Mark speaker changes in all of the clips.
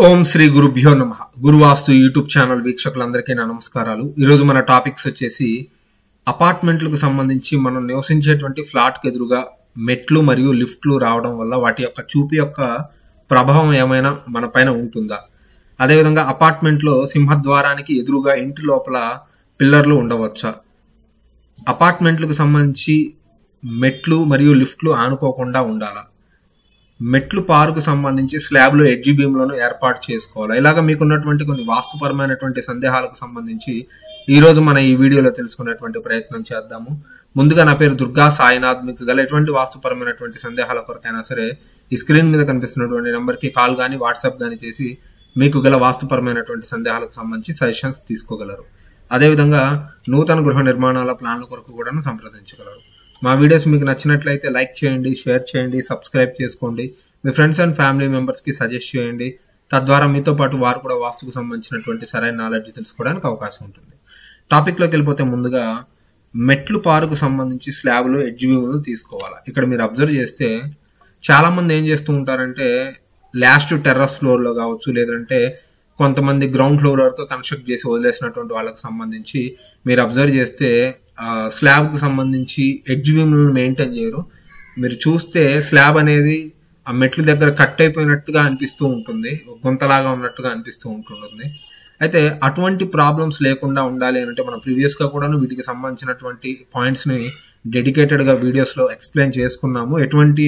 Speaker 1: ఓం శ్రీ గురుభ్యో నమ గురువాస్తు YouTube channel వీక్షకులందరికీ నా నమస్కారాలు ఈరోజు మన టాపిక్స్ వచ్చేసి అపార్ట్మెంట్లకు సంబంధించి మనం నివసించేటువంటి ఫ్లాట్కి ఎదురుగా మెట్లు మరియు లిఫ్ట్లు రావడం వల్ల వాటి యొక్క చూపు యొక్క ప్రభావం ఏమైనా మన పైన ఉంటుందా అదేవిధంగా అపార్ట్మెంట్లో సింహద్వారానికి ఎదురుగా ఇంటి లోపల పిల్లర్లు ఉండవచ్చా అపార్ట్మెంట్లకు సంబంధించి మెట్లు మరియు లిఫ్ట్లు ఆనుకోకుండా ఉండాలా మెట్లు పారుకు సంబంధించి స్లాబ్లో ఎడ్జి బీమ్లను ఏర్పాటు చేసుకోవాలి ఇలాగ మీకున్నటువంటి కొన్ని వాస్తుపరమైనటువంటి సందేహాలకు సంబంధించి ఈ రోజు మన ఈ వీడియోలో తెలుసుకునేటువంటి ప్రయత్నం చేద్దాము ముందుగా నా పేరు దుర్గా సాయినాథ్ మీకు గల ఎటువంటి వాస్తుపరమైనటువంటి సందేహాల కొరకైనా సరే ఈ స్క్రీన్ మీద కనిపిస్తున్నటువంటి నెంబర్కి కాల్ కానీ వాట్సాప్ కానీ చేసి మీకు గల వాస్తుపరమైనటువంటి సందేహాలకు సంబంధించి సజెషన్స్ తీసుకోగలరు అదేవిధంగా నూతన గృహ నిర్మాణాల ప్లాన్ల కొరకు కూడా సంప్రదించగలరు మా వీడియోస్ మీకు నచ్చినట్లయితే లైక్ చేయండి షేర్ చేయండి సబ్స్క్రైబ్ చేసుకోండి మీ ఫ్రెండ్స్ అండ్ ఫ్యామిలీ మెంబర్స్కి సజెస్ట్ చేయండి తద్వారా మీతో పాటు వారు కూడా వాస్తుకు సంబంధించినటువంటి సరైన నాలెడ్జ్ తెలుసుకోవడానికి అవకాశం ఉంటుంది టాపిక్లోకి వెళ్ళిపోతే ముందుగా మెట్లు పారుకు సంబంధించి స్లాబ్లో ఎడ్జ్ వ్యూను తీసుకోవాలి ఇక్కడ మీరు అబ్జర్వ్ చేస్తే చాలా మంది ఏం చేస్తూ ఉంటారంటే లాస్ట్ టెర్రస్ ఫ్లోర్లో కావచ్చు లేదంటే కొంతమంది గ్రౌండ్ ఫ్లోర్ వరకు కన్స్ట్రక్ట్ చేసి వదిలేసినటువంటి వాళ్ళకి సంబంధించి మీరు అబ్జర్వ్ చేస్తే స్లాబ్ కు సంబంధించి ఎడ్జ్ వ్యూలను మెయింటైన్ చేయరు మీరు చూస్తే స్లాబ్ అనేది ఆ మెట్ల దగ్గర కట్ అయిపోయినట్టుగా అనిపిస్తూ ఉంటుంది ఒక గుంతలాగా ఉన్నట్టుగా అనిపిస్తూ ఉంటుంటుంది అయితే అటువంటి ప్రాబ్లమ్స్ లేకుండా ఉండాలి అంటే మనం ప్రీవియస్ గా కూడా వీటికి సంబంధించినటువంటి పాయింట్స్ ని డెడికేటెడ్ గా వీడియోస్ లో ఎక్స్ప్లెయిన్ చేసుకున్నాము ఎటువంటి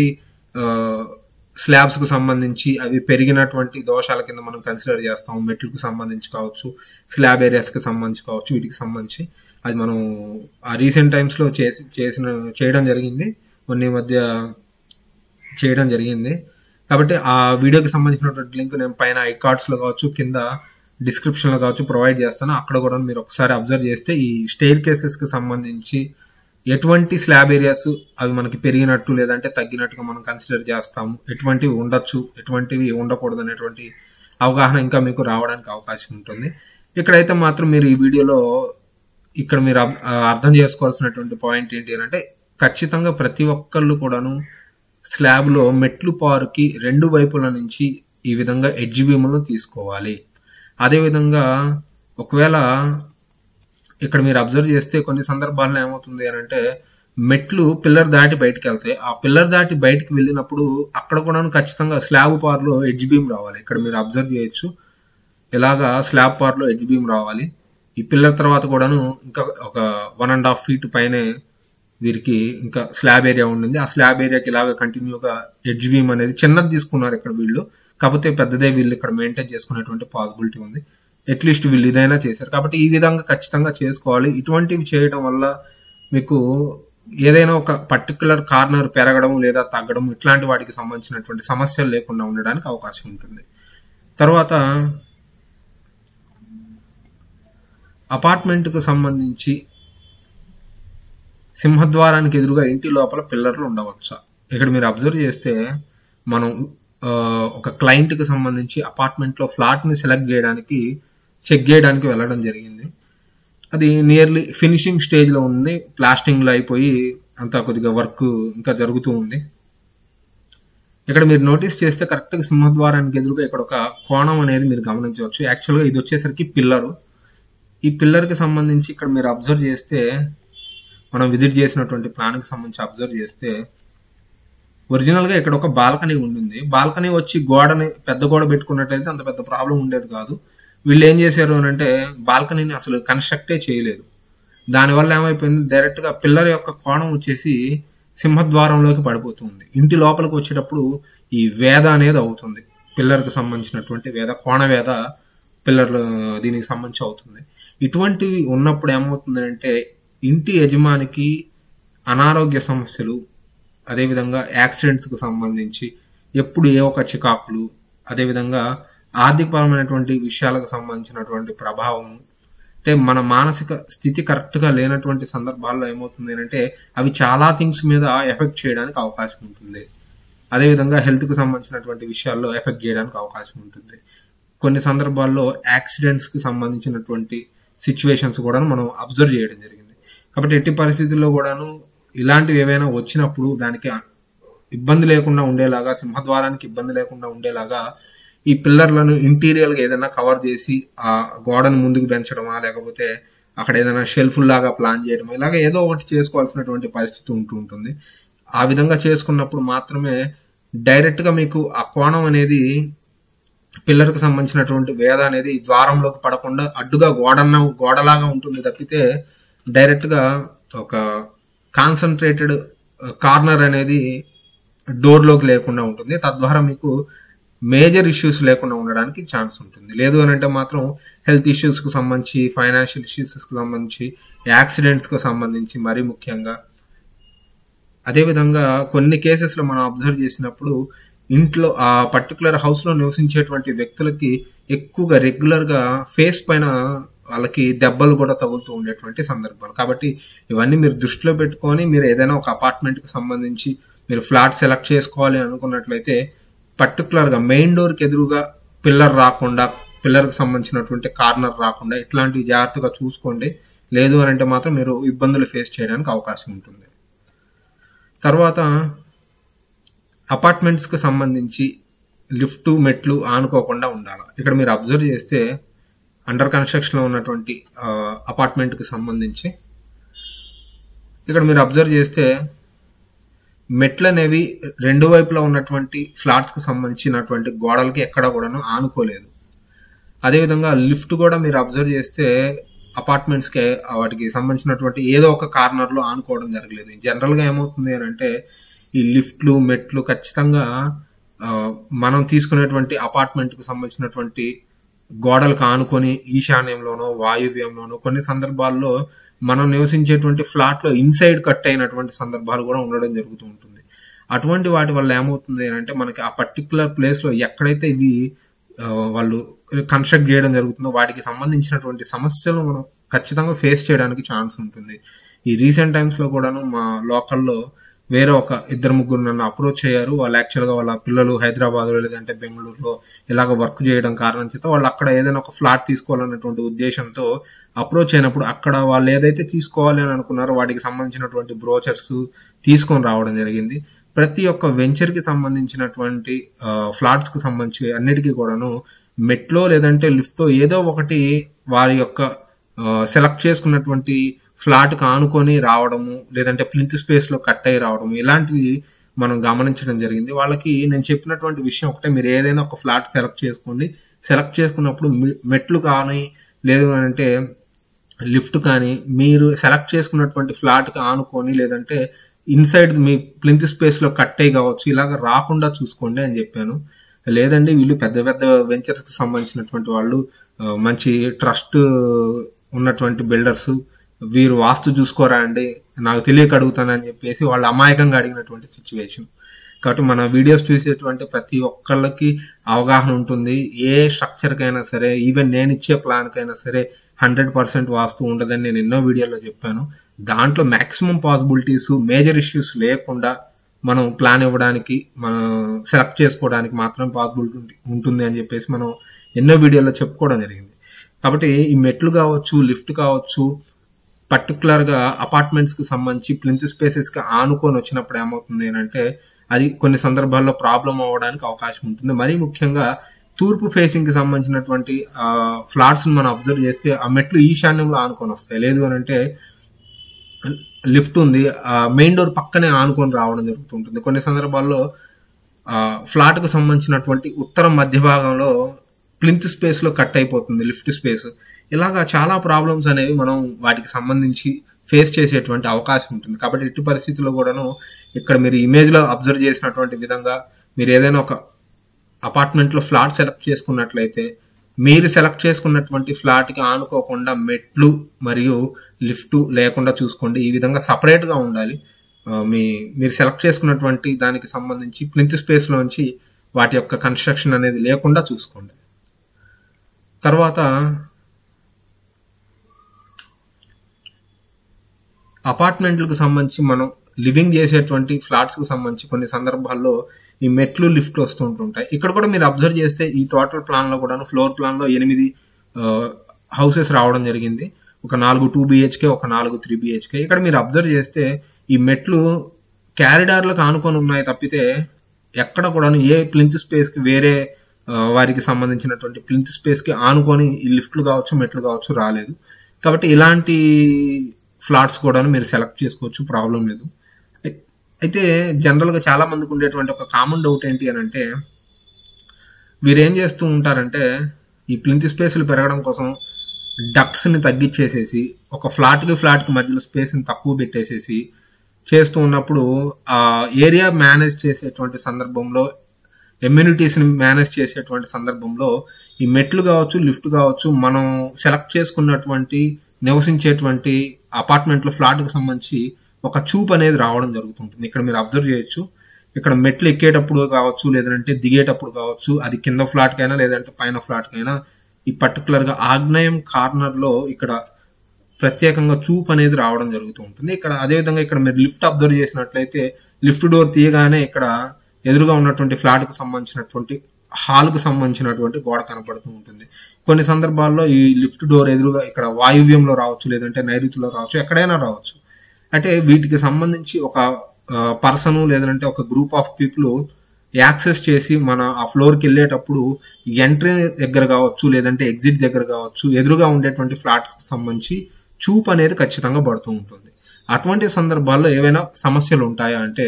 Speaker 1: స్లాబ్స్ కు సంబంధించి అవి పెరిగినటువంటి దోషాల కింద మనం కన్సిడర్ చేస్తాం మెట్లకు సంబంధించి కావచ్చు స్లాబ్ ఏరియాస్ కి సంబంధించి కావచ్చు వీటికి సంబంధించి అది మనం ఆ రీసెంట్ టైమ్స్ లో చేసి చేసిన చేయడం జరిగింది కొన్ని మధ్య చేయడం జరిగింది కాబట్టి ఆ వీడియోకి సంబంధించినటువంటి లింక్ నేను పైన ఐ కార్డ్స్ లో కావచ్చు కింద డిస్క్రిప్షన్ లో కావచ్చు ప్రొవైడ్ చేస్తాను అక్కడ కూడా మీరు ఒకసారి అబ్జర్వ్ చేస్తే ఈ స్టేర్ కేసెస్ కి సంబంధించి ఎటువంటి స్లాబ్ ఏరియాస్ అవి మనకి పెరిగినట్టు లేదంటే తగ్గినట్టుగా మనం కన్సిడర్ చేస్తాము ఎటువంటివి ఉండొచ్చు ఎటువంటివి ఉండకూడదు అనేటువంటి అవగాహన ఇంకా మీకు రావడానికి అవకాశం ఉంటుంది ఇక్కడైతే మాత్రం మీరు ఈ వీడియోలో ఇక్కడ మీరు అర్థం చేసుకోవాల్సినటువంటి పాయింట్ ఏంటి అని అంటే ఖచ్చితంగా ప్రతి ఒక్కళ్ళు కూడాను స్లాబ్ లో మెట్లు పారుకి రెండు వైపుల నుంచి ఈ విధంగా ఎడ్జ్ బీములను తీసుకోవాలి అదేవిధంగా ఒకవేళ ఇక్కడ మీరు అబ్జర్వ్ చేస్తే కొన్ని సందర్భాల్లో ఏమవుతుంది అని అంటే మెట్లు పిల్లర్ దాటి బయటకు వెళ్తాయి ఆ పిల్లర్ దాటి బయటకు వెళ్ళినప్పుడు అక్కడ కూడా ఖచ్చితంగా స్లాబ్ పార్లో ఎడ్జ్ బీమ్ రావాలి ఇక్కడ మీరు అబ్జర్వ్ చేయొచ్చు ఇలాగా స్లాబ్ పార్లో ఎడ్జ్ బీమ్ రావాలి ఈ పిల్లర్ తర్వాత కూడాను ఇంకా ఒక వన్ అండ్ హాఫ్ ఫీట్ పైనే వీరికి ఇంకా స్లాబ్ ఏరియా ఉండింది ఆ స్లాబ్ ఏరియాకి ఇలాగ కంటిన్యూగా ఎడ్జ్ బీమ్ అనేది చిన్నది తీసుకున్నారు ఇక్కడ వీళ్ళు కాకపోతే పెద్దదే వీళ్ళు ఇక్కడ మెయింటైన్ చేసుకునేటువంటి పాసిబిలిటీ ఉంది అట్లీస్ట్ వీళ్ళు ఇదైనా చేశారు కాబట్టి ఈ విధంగా ఖచ్చితంగా చేసుకోవాలి ఇటువంటివి చేయడం వల్ల మీకు ఏదైనా ఒక పర్టికులర్ కార్నర్ పెరగడం లేదా తగ్గడం ఇట్లాంటి వాటికి సంబంధించినటువంటి సమస్యలు లేకుండా ఉండడానికి అవకాశం ఉంటుంది తర్వాత అపార్ట్మెంట్కు సంబంధించి సింహద్వారానికి ఎదురుగా ఇంటి లోపల పిల్లర్లు ఉండవచ్చా ఇక్కడ మీరు అబ్జర్వ్ చేస్తే మనం ఒక క్లయింట్కి సంబంధించి అపార్ట్మెంట్లో ఫ్లాట్ని సెలెక్ట్ చేయడానికి చెక్ చేయడానికి వెళ్ళడం జరిగింది అది నియర్లీ ఫినిషింగ్ స్టేజ్లో ఉంది ప్లాస్టింగ్లో అయిపోయి అంతా కొద్దిగా వర్క్ ఇంకా జరుగుతూ ఉంది ఇక్కడ మీరు నోటీస్ చేస్తే కరెక్ట్గా సింహద్వారానికి ఎదురుగా ఇక్కడ ఒక కోణం అనేది మీరు గమనించవచ్చు యాక్చువల్గా ఇది వచ్చేసరికి పిల్లరు ఈ పిల్లర్కి సంబంధించి ఇక్కడ మీరు అబ్జర్వ్ చేస్తే మనం విజిట్ చేసినటువంటి ప్లాన్కి సంబంధించి అబ్జర్వ్ చేస్తే ఒరిజినల్గా ఇక్కడ ఒక బాల్కనీ ఉండింది బాల్కనీ వచ్చి గోడని పెద్ద గోడ పెట్టుకున్నట్టయితే అంత పెద్ద ప్రాబ్లం ఉండేది కాదు వీళ్ళు ఏం చేశారు అని అంటే బాల్కనీని అసలు కన్స్ట్రక్టే చేయలేదు దానివల్ల ఏమైపోయింది డైరెక్ట్గా పిల్లర్ యొక్క కోణం వచ్చేసి సింహద్వారంలోకి పడిపోతుంది ఇంటి లోపలికి వచ్చేటప్పుడు ఈ వేద అనేది అవుతుంది పిల్లర్కి సంబంధించినటువంటి వేద కోణ వేద పిల్లర్ దీనికి సంబంధించి అవుతుంది ఇటువంటివి ఉన్నప్పుడు ఏమవుతుంది అంటే ఇంటి యజమానికి అనారోగ్య సమస్యలు అదేవిధంగా యాక్సిడెంట్స్కి సంబంధించి ఎప్పుడు ఏ ఒక చికాకులు అదేవిధంగా ఆర్థికపరమైనటువంటి విషయాలకు సంబంధించినటువంటి ప్రభావం అంటే మన మానసిక స్థితి కరెక్ట్గా లేనటువంటి సందర్భాల్లో ఏమవుతుంది అంటే అవి చాలా థింగ్స్ మీద ఎఫెక్ట్ చేయడానికి అవకాశం ఉంటుంది అదేవిధంగా హెల్త్కి సంబంధించినటువంటి విషయాల్లో ఎఫెక్ట్ చేయడానికి అవకాశం ఉంటుంది కొన్ని సందర్భాల్లో యాక్సిడెంట్స్కి సంబంధించినటువంటి సిచ్యువేషన్స్ కూడా మనం అబ్జర్వ్ చేయడం జరిగింది కాబట్టి ఎట్టి పరిస్థితుల్లో కూడాను ఇలాంటివి ఏవైనా వచ్చినప్పుడు దానికి ఇబ్బంది లేకుండా ఉండేలాగా సింహద్వారానికి ఇబ్బంది లేకుండా ఉండేలాగా ఈ పిల్లర్లను ఇంటీరియర్ గా ఏదైనా కవర్ చేసి ఆ గోడను ముందుకు పెంచడమా లేకపోతే అక్కడ ఏదైనా షెల్ఫ్ లాగా ప్లాన్ చేయడం ఇలాగ ఏదో ఒకటి చేసుకోవాల్సినటువంటి పరిస్థితి ఉంటూ ఉంటుంది ఆ విధంగా చేసుకున్నప్పుడు మాత్రమే డైరెక్ట్ గా మీకు ఆ కోణం అనేది పిల్లర్ కి సంబంధించినటువంటి వేద అనేది ద్వారంలోకి పడకుండా అడ్డుగా గోడన్న గోడలాగా ఉంటుంది తప్పితే డైరెక్ట్ గా ఒక కాన్సన్ట్రేటెడ్ కార్నర్ అనేది డోర్ లోకి లేకుండా ఉంటుంది తద్వారా మీకు మేజర్ ఇష్యూస్ లేకుండా ఉండడానికి ఛాన్స్ ఉంటుంది లేదు అని అంటే మాత్రం హెల్త్ ఇష్యూస్ కు సంబంధించి ఫైనాన్షియల్ ఇష్యూస్ కు సంబంధించి యాక్సిడెంట్స్ కు సంబంధించి మరీ ముఖ్యంగా అదేవిధంగా కొన్ని కేసెస్ లో మనం అబ్జర్వ్ చేసినప్పుడు ఇంట్లో ఆ పర్టికులర్ హౌస్ లో నివసించేటువంటి వ్యక్తులకి ఎక్కువగా రెగ్యులర్ గా ఫేస్ పైన వాళ్ళకి దెబ్బలు కూడా తగులుతూ ఉండేటువంటి సందర్భాలు కాబట్టి ఇవన్నీ మీరు దృష్టిలో పెట్టుకొని మీరు ఏదైనా ఒక అపార్ట్మెంట్ కి సంబంధించి మీరు ఫ్లాట్ సెలెక్ట్ చేసుకోవాలి అనుకున్నట్లయితే పర్టికులర్ గా మెయిన్ డోర్ కి ఎదురుగా పిల్లర్ రాకుండా పిల్లర్ కి సంబంధించినటువంటి కార్నర్ రాకుండా ఇట్లాంటివి జాగ్రత్తగా చూసుకోండి లేదు అని అంటే మాత్రం మీరు ఇబ్బందులు ఫేస్ చేయడానికి అవకాశం ఉంటుంది తర్వాత అపార్ట్మెంట్స్ కి సంబంధించి లిఫ్ట్ మెట్లు ఆనుకోకుండా ఉండాలి ఇక్కడ మీరు అబ్జర్వ్ చేస్తే అండర్ కన్స్ట్రక్షన్ లో ఉన్నటువంటి అపార్ట్మెంట్ కి సంబంధించి ఇక్కడ మీరు అబ్జర్వ్ చేస్తే మెట్లు అనేవి రెండు వైపులా ఉన్నటువంటి ఫ్లాట్స్ కి సంబంధించినటువంటి గోడలకి ఎక్కడ కూడాను ఆనుకోలేదు అదేవిధంగా లిఫ్ట్ కూడా మీరు అబ్జర్వ్ చేస్తే అపార్ట్మెంట్స్ కి వాటికి సంబంధించినటువంటి ఏదో ఒక కార్నర్ లో ఆనుకోవడం జరగలేదు జనరల్ గా ఏమవుతుంది అని అంటే ఈ లిఫ్ట్లు మెట్లు ఖచ్చితంగా ఆ, మనం తీసుకునేటువంటి అపార్ట్మెంట్ కు సంబంధించినటువంటి గోడలకు ఆనుకొని ఈశాన్యంలోనో వాయువ్యంలోనో కొన్ని సందర్భాల్లో మనం నివసించేటువంటి ఫ్లాట్ లో ఇన్సైడ్ కట్ అయినటువంటి సందర్భాలు కూడా ఉండడం జరుగుతూ ఉంటుంది అటువంటి వాటి వల్ల ఏమవుతుంది అని అంటే మనకి ఆ పర్టికులర్ ప్లేస్ లో ఎక్కడైతే ఇవి ఆ, వాళ్ళు కన్స్ట్రక్ట్ చేయడం జరుగుతుందో వాటికి సంబంధించినటువంటి సమస్యలు మనం ఖచ్చితంగా ఫేస్ చేయడానికి ఛాన్స్ ఉంటుంది ఈ రీసెంట్ టైమ్స్ లో కూడాను మా లోకల్లో వేరే ఒక ఇద్దరు ముగ్గురు నన్ను అప్రోచ్ అయ్యారు వాళ్ళు యాక్చువల్ గా వాళ్ళ పిల్లలు హైదరాబాద్ లో లేదంటే బెంగళూరులో ఇలాగ వర్క్ చేయడం కారణం చేత వాళ్ళు అక్కడ ఏదైనా ఒక ఫ్లాట్ తీసుకోవాలన్నటువంటి ఉద్దేశంతో అప్రోచ్ అయినప్పుడు అక్కడ వాళ్ళు ఏదైతే తీసుకోవాలి అని అనుకున్నారో వాటికి సంబంధించినటువంటి బ్రోచర్స్ తీసుకొని రావడం జరిగింది ప్రతి ఒక్క వెంచర్ కి సంబంధించినటువంటి ఫ్లాట్స్ కి సంబంధించి అన్నిటికీ కూడాను మెట్లో లేదంటే లిఫ్ట్ ఏదో ఒకటి వారి యొక్క సెలెక్ట్ చేసుకున్నటువంటి ఫ్లాట్ కి ఆనుకొని రావడము లేదంటే ప్లింత్ స్పేస్ లో కట్ అయి రావడము ఇలాంటివి మనం గమనించడం జరిగింది వాళ్ళకి నేను చెప్పినటువంటి విషయం ఒకటే మీరు ఏదైనా ఒక ఫ్లాట్ సెలెక్ట్ చేసుకోండి సెలెక్ట్ చేసుకున్నప్పుడు మె- మెట్లు కానీ లేదు అని అంటే లిఫ్ట్ కానీ మీరు సెలెక్ట్ చేసుకున్నటువంటి ఫ్లాట్ కి ఆనుకొని లేదంటే ఇన్సైడ్ మీ ప్లింత్ స్పేస్ లో కట్ అయి కావచ్చు ఇలాగ రాకుండా చూసుకోండి అని చెప్పాను లేదండి వీళ్ళు పెద్ద పెద్ద వెంచర్స్ కి సంబంధించినటువంటి వాళ్ళు ఆ, మంచి ట్రస్ట్ ఉన్నటువంటి బిల్డర్స్ వీరు వాస్తు చూసుకోరా అండి నాకు తెలియక అడుగుతానని చెప్పేసి వాళ్ళు అమాయకంగా అడిగినటువంటి సిచ్యువేషన్ కాబట్టి మన వీడియోస్ చూసేటువంటి ప్రతి ఒక్కళ్ళకి అవగాహన ఉంటుంది ఏ స్ట్రక్చర్ కైనా సరే ఈవెన్ నేను ఇచ్చే ప్లాన్ కైనా సరే హండ్రెడ్ పర్సెంట్ వాస్తు ఉండదని నేను ఎన్నో వీడియోలో చెప్పాను దాంట్లో మాక్సిమం పాసిబిలిటీస్ మేజర్ ఇష్యూస్ లేకుండా మనం ప్లాన్ ఇవ్వడానికి మనం సెలెక్ట్ చేసుకోవడానికి మాత్రం పాసిబిలిటీ ఉంటుంది అని చెప్పేసి మనం ఎన్నో వీడియోలో చెప్పుకోవడం జరిగింది కాబట్టి ఈ మెట్లు కావచ్చు లిఫ్ట్ కావచ్చు పర్టికులర్ గా అపార్ట్మెంట్స్ కి సంబంధించి ప్లింత్ స్పేసెస్ కి ఆనుకొని వచ్చినప్పుడు ఏమవుతుంది అంటే అది కొన్ని సందర్భాల్లో ప్రాబ్లం అవ్వడానికి అవకాశం ఉంటుంది మరీ ముఖ్యంగా తూర్పు ఫేసింగ్ కి సంబంధించినటువంటి ఫ్లాట్స్ మనం అబ్జర్వ్ చేస్తే ఆ మెట్లు ఈశాన్యంలో ఆనుకొని వస్తాయి లేదు అని అంటే లిఫ్ట్ ఉంది ఆ మెయిన్ డోర్ పక్కనే ఆనుకొని రావడం జరుగుతుంటుంది కొన్ని సందర్భాల్లో ఆ ఫ్లాట్ కు సంబంధించినటువంటి ఉత్తరం మధ్య భాగంలో ప్లింత్ స్పేస్ లో కట్ అయిపోతుంది లిఫ్ట్ స్పేస్ ఇలాగా చాలా ప్రాబ్లమ్స్ అనేవి మనం వాటికి సంబంధించి ఫేస్ చేసేటువంటి అవకాశం ఉంటుంది కాబట్టి ఎట్టి పరిస్థితుల్లో కూడాను ఇక్కడ మీరు ఇమేజ్ లో అబ్జర్వ్ చేసినటువంటి విధంగా మీరు ఏదైనా ఒక అపార్ట్మెంట్ లో ఫ్లాట్ సెలెక్ట్ చేసుకున్నట్లయితే మీరు సెలెక్ట్ చేసుకున్నటువంటి ఫ్లాట్ కి ఆనుకోకుండా మెట్లు మరియు లిఫ్ట్ లేకుండా చూసుకోండి ఈ విధంగా సపరేట్ గా ఉండాలి ఆ, మీ మీరు సెలెక్ట్ చేసుకున్నటువంటి దానికి సంబంధించి ప్లింత్ స్పేస్ లోంచి వాటి యొక్క కన్స్ట్రక్షన్ అనేది లేకుండా చూసుకోండి తర్వాత అపార్ట్మెంట్లకు సంబంధించి మనం లివింగ్ చేసేటువంటి ఫ్లాట్స్ కు సంబంధించి కొన్ని సందర్భాల్లో ఈ మెట్లు లిఫ్ట్ వస్తూ ఉంటుంటాయి ఇక్కడ కూడా మీరు అబ్జర్వ్ చేస్తే ఈ టోటల్ ప్లాన్ లో కూడా ఫ్లోర్ ప్లాన్ లో ఎనిమిది హౌసెస్ రావడం జరిగింది ఒక నాలుగు టూ బిహెచ్కే ఒక నాలుగు త్రీ బిహెచ్కే ఇక్కడ మీరు అబ్జర్వ్ చేస్తే ఈ మెట్లు క్యారిడార్లకు ఆనుకొని ఉన్నాయి తప్పితే ఎక్కడ కూడా ఏ ప్లింత్ స్పేస్ కి వేరే ఆ, వారికి సంబంధించినటువంటి ప్లింత్ స్పేస్ కి ఆనుకొని ఈ లిఫ్ట్లు కావచ్చు మెట్లు కావచ్చు రాలేదు కాబట్టి ఇలాంటి ఫ్లాట్స్ కూడా మీరు సెలెక్ట్ చేసుకోవచ్చు ప్రాబ్లం లేదు అయి- అయితే జనరల్ గా చాలా మందికి ఉండేటువంటి ఒక కామన్ డౌట్ ఏంటి అని అంటే వీరేం చేస్తూ ఉంటారంటే ఈ ప్లింత్ స్పేస్లు పెరగడం కోసం డక్ట్స్ ని తగ్గించేసేసి ఒక ఫ్లాట్ కి ఫ్లాట్ కి మధ్యలో స్పేస్ ని తక్కువ పెట్టేసేసి చేస్తూ ఉన్నప్పుడు ఆ ఏరియా మేనేజ్ చేసేటువంటి సందర్భంలో ఎమ్యూనిటీస్ ని మేనేజ్ చేసేటువంటి సందర్భంలో ఈ మెట్లు కావచ్చు లిఫ్ట్ కావచ్చు మనం సెలెక్ట్ చేసుకున్నటువంటి నివసించేటువంటి అపార్ట్మెంట్ లో ఫ్లాట్ కి సంబంధించి ఒక చూప్ అనేది రావడం జరుగుతుంటుంది ఇక్కడ మీరు అబ్జర్వ్ చేయొచ్చు ఇక్కడ మెట్లు ఎక్కేటప్పుడు కావచ్చు లేదంటే దిగేటప్పుడు కావచ్చు అది కింద ఫ్లాట్ కైనా లేదంటే పైన ఫ్లాట్ కైనా ఈ పర్టికులర్ గా ఆగ్నేయం కార్నర్ లో ఇక్కడ ప్రత్యేకంగా చూప్ అనేది రావడం జరుగుతూ ఉంటుంది ఇక్కడ అదే విధంగా ఇక్కడ మీరు లిఫ్ట్ అబ్జర్వ్ చేసినట్లయితే లిఫ్ట్ డోర్ తీయగానే ఇక్కడ ఎదురుగా ఉన్నటువంటి ఫ్లాట్ కు సంబంధించినటువంటి హాల్ కు సంబంధించినటువంటి గోడ కనపడుతూ ఉంటుంది కొన్ని సందర్భాల్లో ఈ లిఫ్ట్ డోర్ ఎదురుగా ఇక్కడ వాయువ్యంలో రావచ్చు లేదంటే నైరుతిలో రావచ్చు ఎక్కడైనా రావచ్చు అంటే వీటికి సంబంధించి ఒక పర్సన్ లేదంటే ఒక గ్రూప్ ఆఫ్ పీపుల్ యాక్సెస్ చేసి మన ఆ ఫ్లోర్ కి వెళ్ళేటప్పుడు ఎంట్రీ దగ్గర కావచ్చు లేదంటే ఎగ్జిట్ దగ్గర కావచ్చు ఎదురుగా ఉండేటువంటి ఫ్లాట్స్ కి సంబంధించి చూప్ అనేది ఖచ్చితంగా పడుతూ ఉంటుంది అటువంటి సందర్భాల్లో ఏవైనా సమస్యలు ఉంటాయా అంటే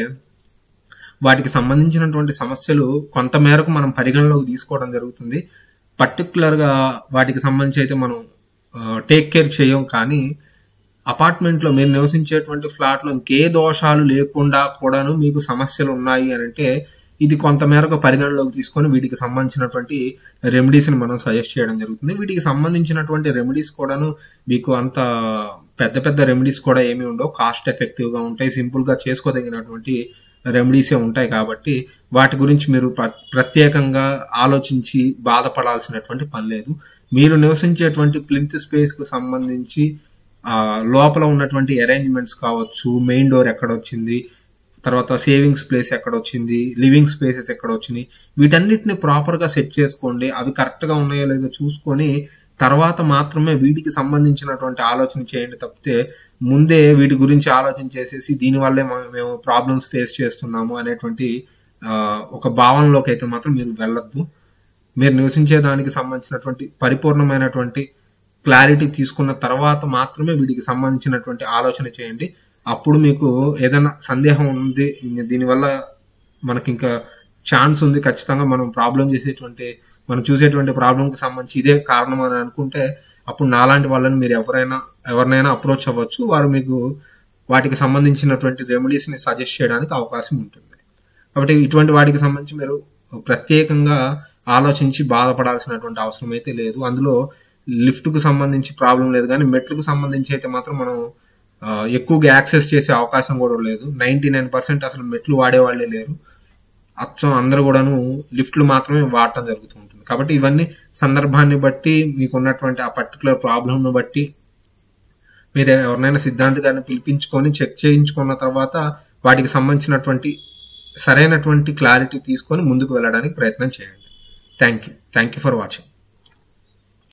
Speaker 1: వాటికి సంబంధించినటువంటి సమస్యలు కొంత మేరకు మనం పరిగణలోకి తీసుకోవడం జరుగుతుంది పర్టికులర్ గా వాటికి సంబంధించి అయితే మనం టేక్ కేర్ చేయం కానీ అపార్ట్మెంట్ లో మీరు నివసించేటువంటి ఫ్లాట్ లో ఇంకే దోషాలు లేకుండా కూడాను మీకు సమస్యలు ఉన్నాయి అని అంటే ఇది కొంత మేరకు పరిగణలోకి తీసుకొని వీటికి సంబంధించినటువంటి రెమెడీస్ ని మనం సజెస్ట్ చేయడం జరుగుతుంది వీటికి సంబంధించినటువంటి రెమెడీస్ కూడాను మీకు అంత పెద్ద పెద్ద రెమెడీస్ కూడా ఏమి ఉండవు కాస్ట్ ఎఫెక్టివ్ గా ఉంటాయి సింపుల్ గా చేసుకోదగినటువంటి రెమెడీసే ఉంటాయి కాబట్టి వాటి గురించి మీరు ప్ర- ప్రత్యేకంగా ఆలోచించి బాధపడాల్సినటువంటి పని లేదు మీరు నివసించేటువంటి ప్లింత్ స్పేస్ కు సంబంధించి ఆ, లోపల ఉన్నటువంటి అరేంజ్మెంట్స్ కావచ్చు మెయిన్ డోర్ ఎక్కడ వచ్చింది తర్వాత సేవింగ్స్ ప్లేస్ ఎక్కడ వచ్చింది లివింగ్ స్పేసెస్ ఎక్కడ వచ్చినాయి వీటన్నిటిని ప్రాపర్ గా సెట్ చేసుకోండి అవి కరెక్ట్ గా ఉన్నాయో లేదో చూసుకొని తర్వాత మాత్రమే వీటికి సంబంధించినటువంటి ఆలోచన చేయండి తప్పితే ముందే వీటి గురించి ఆలోచన చేసేసి దీనివల్లే మ- మేము ప్రాబ్లమ్స్ ఫేస్ చేస్తున్నాము అనేటువంటి ఆ, ఒక భావనలోకి అయితే మాత్రం మీరు వెళ్ళొద్దు మీరు నివసించే దానికి సంబంధించినటువంటి పరిపూర్ణమైనటువంటి క్లారిటీ తీసుకున్న తర్వాత మాత్రమే వీటికి సంబంధించినటువంటి ఆలోచన చేయండి అప్పుడు మీకు ఏదైనా సందేహం ఉంది ఇంక దీనివల్ల మనకి ఇంకా ఛాన్స్ ఉంది ఖచ్చితంగా మనం ప్రాబ్లం చేసేటువంటి మనం చూసేటువంటి ప్రాబ్లం కి సంబంధించి ఇదే కారణం అని అనుకుంటే అప్పుడు నాలాంటి వాళ్ళని మీరు ఎవరైనా ఎవరినైనా అప్రోచ్ అవ్వచ్చు వారు మీకు వాటికి సంబంధించినటువంటి రెమెడీస్ ని సజెస్ట్ చేయడానికి అవకాశం ఉంటుంది కాబట్టి ఇటువంటి వాటికి సంబంధించి మీరు ప్రత్యేకంగా ఆలోచించి బాధపడాల్సినటువంటి అవసరం అయితే లేదు అందులో లిఫ్ట్ కు సంబంధించి ప్రాబ్లం లేదు కానీ మెట్లకు సంబంధించి అయితే మాత్రం మనం ఆ, ఎక్కువగా యాక్సెస్ చేసే అవకాశం కూడా లేదు నైన్టీ నైన్ పర్సెంట్ అసలు మెట్లు వాడేవాళ్లే లేరు అచ్చం అందరూ కూడాను లిఫ్ట్లు మాత్రమే వాడటం జరుగుతూ ఉంటుంది కాబట్టి ఇవన్నీ సందర్భాన్ని బట్టి మీకు ఉన్నటువంటి ఆ పర్టికులర్ ప్రాబ్లంను బట్టి మీరు ఎవరినైనా సిద్ధాంతి గారిని పిలిపించుకొని చెక్ చేయించుకున్న తర్వాత వాటికి సంబంధించినటువంటి సరైనటువంటి క్లారిటీ తీసుకొని ముందుకు వెళ్ళడానికి ప్రయత్నం చేయండి thank you thank you for watching